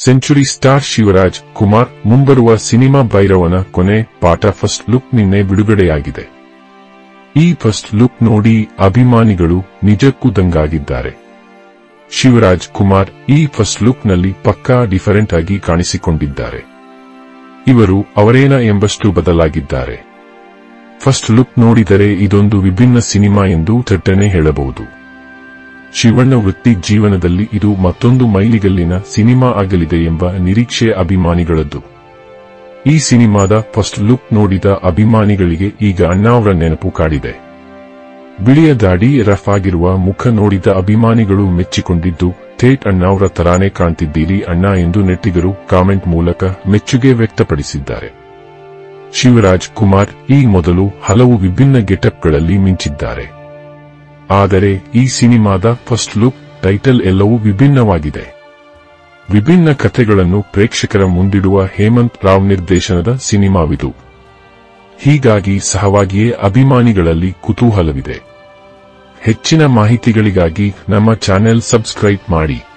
century star Shivraj Kumar ಮುಂಬರುವ cinema ಭೈರವನ ಕೊನೆ ಪಾಠ ಫಸ್ಟ್ ಲುಕ್ ನಿನ್ನೆ ಬಿಡುಗಡೆಯಾಗಿದೆ ಈ ಫಸ್ಟ್ ಲುಕ್ ನೋಡಿ ಅಭಿಮಾನಿಗಳು ನಿಜಕ್ಕೂ ದಂಗಾಗಿದ್ದಾರೆ ಶಿವರಾಜ್ ಕುಮಾರ್ ಈ ಫಸ್ಟ್ ಲುಕ್ ನಲ್ಲಿ ಪಕ್ಕಾ ಡಿಫರೆಂಟ್ ಆಗಿ ಕಾಣಿಸಿಕೊಂಡಿದ್ದಾರೆ ಇವರು ಅವರೇನ ಎಂಬಷ್ಟು ಬದಲಾಗಿದ್ದಾರೆ ಫಸ್ಟ್ ಲುಕ್ ನೋಡಿದರೆ ಇದೊಂದು ವಿಭಿನ್ನ ಸಿನಿಮಾ ಎಂದು ಥಟ್ಟನೆ ಹೇಳಬಹುದು ಶಿವಣ್ಣ ವೃತ್ತಿ ಜೀವನದಲ್ಲಿ ಇದು ಮತ್ತೊಂದು ಮೈಲಿಗಲ್ಲಿನ ಸಿನಿಮಾ ಆಗಲಿದೆ ಎಂಬ ನಿರೀಕ್ಷೆ ಅಭಿಮಾನಿಗಳದ್ದು ಈ ಸಿನಿಮಾದ ಫಸ್ಟ್ ಲುಕ್ ನೋಡಿದ ಅಭಿಮಾನಿಗಳಿಗೆ ಈಗ ಅಣ್ಣಾವ್ರ ನೆನಪು ಕಾಡಿದೆ ಬಿಳಿಯ ದಾಡಿ ರಫ್ ಆಗಿರುವ ಮುಖ ನೋಡಿದ ಅಭಿಮಾನಿಗಳು ಮೆಚ್ಚಿಕೊಂಡಿದ್ದು ಥೇಟ್ ಅಣ್ಣಾವ್ರ ತರಾನೇ ಕಾಣ್ತಿದ್ದೀರಿ ಅಣ್ಣ ಎಂದು ನೆಟ್ಟಿಗರು ಕಾಮೆಂಟ್ ಮೂಲಕ ಮೆಚ್ಚುಗೆ ವ್ಯಕ್ತಪಡಿಸಿದ್ದಾರೆ ಶಿವರಾಜ್ ಕುಮಾರ್ ಈ ಮೊದಲು ಹಲವು ವಿಭಿನ್ನ ಗೆಟಪ್ಗಳಲ್ಲಿ ಮಿಂಚಿದ್ದಾರೆ ಆದರೆ ಈ ಸಿನಿಮಾದ ಫಸ್ಟ್ ಲುಕ್ ಟೈಟಲ್ ಎಲ್ಲವೂ ವಿಭಿನ್ನವಾಗಿದೆ ವಿಭಿನ್ನ ಕಥೆಗಳನ್ನು ಪ್ರೇಕ್ಷಕರ ಮುಂದಿಡುವ ಹೇಮಂತ್ ರಾವ್ ನಿರ್ದೇಶನದ ಸಿನಿಮಾವಿದು ಹೀಗಾಗಿ ಸಹವಾಗಿಯೇ ಅಭಿಮಾನಿಗಳಲ್ಲಿ ಕುತೂಹಲವಿದೆ ಹೆಚ್ಚಿನ ಮಾಹಿತಿಗಳಿಗಾಗಿ ನಮ್ಮ ಚಾನೆಲ್ ಸಬ್ಸ್ಕ್ರೈಬ್ ಮಾಡಿ